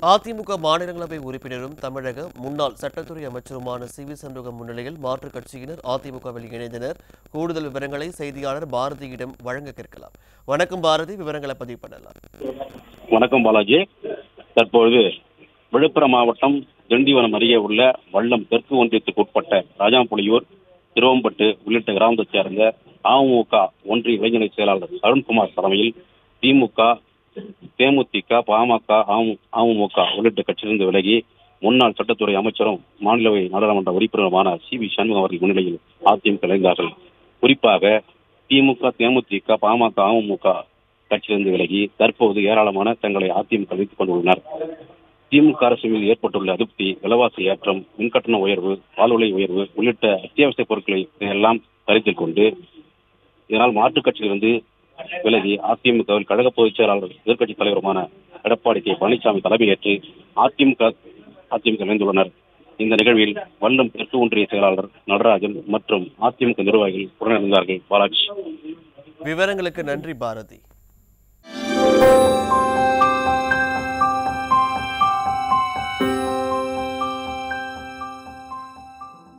அதிமுக மாநிலங்களவை உறுப்பினரும் தமிழக முன்னாள் சட்டத்துறை அமைச்சருமான சி வி சண்முகம் முன்னிலையில் மாற்றுக் கட்சியினர் அதிமுகவில் இணைந்தனர் கூடுதல் விவரங்களை செய்தியாளர் பாரதியிடம் வழங்க கேட்கலாம் வணக்கம் பாரதி விவரங்களை பதிவு பண்ணலாம் வணக்கம் பாலாஜி தற்பொழுது விழுப்புரம் மாவட்டம் திண்டிவனம் அருகே உள்ள வல்லம் தெற்கு ஒன்றியத்துக்கு உட்பட்ட ராஜாம்புலியூர் திருவம்பட்டு உள்ளிட்ட கிராமத்தைச் சேர்ந்த அமமுக ஒன்றிய இளைஞரணி செயலாளர் அருண்குமார் தலைமையில் திமுக தேமுதிக பாமக அமு- அமமுக உள்ளிட்ட கட்சியிலிருந்து விலகி முன்னாள் சட்டத்துறை அமைச்சரும் மாநிலவை நாடாளுமன்ற உறுப்பினருமான சி வி சண்முகம் அவர்கள் முன்னிலையில் அதிமுக இணைந்தார்கள் குறிப்பாக திமுக தேமுதிக பாமக அமமுக கட்சியிலிருந்து விலகி தற்போது ஏராளமான தங்களை அதிமுக வைத்துக் கொண்டுள்ளனர் திமுக அரசு மீது ஏற்பட்டுள்ள அதிருப்தி விலைவாசி ஏற்றம் மின்கட்டண உயர்வு பால் விலை உயர்வு உள்ளிட்ட அத்தியாவசிய பொருட்களை எல்லாம் கருத்தில் கொண்டு இதனால் மாற்றுக் கட்சியிலிருந்து விலகி அதிமுகவில் கழக பொதுச் செயலாளர் எதிர்க்கட்சித் தலைவருமான எடப்பாடி கே பழனிசாமி தலைமையேற்று அதிமுக அதிமுக இணைந்துள்ளனர் இந்த நிகழ்வில் வல்லம் தெற்கு ஒன்றிய செயலாளர் நடராஜன் மற்றும் அதிமுக நிர்வாகிகள் உடனிருந்தார்கள் பாலாஜி விவரங்களுக்கு நன்றி பாரதி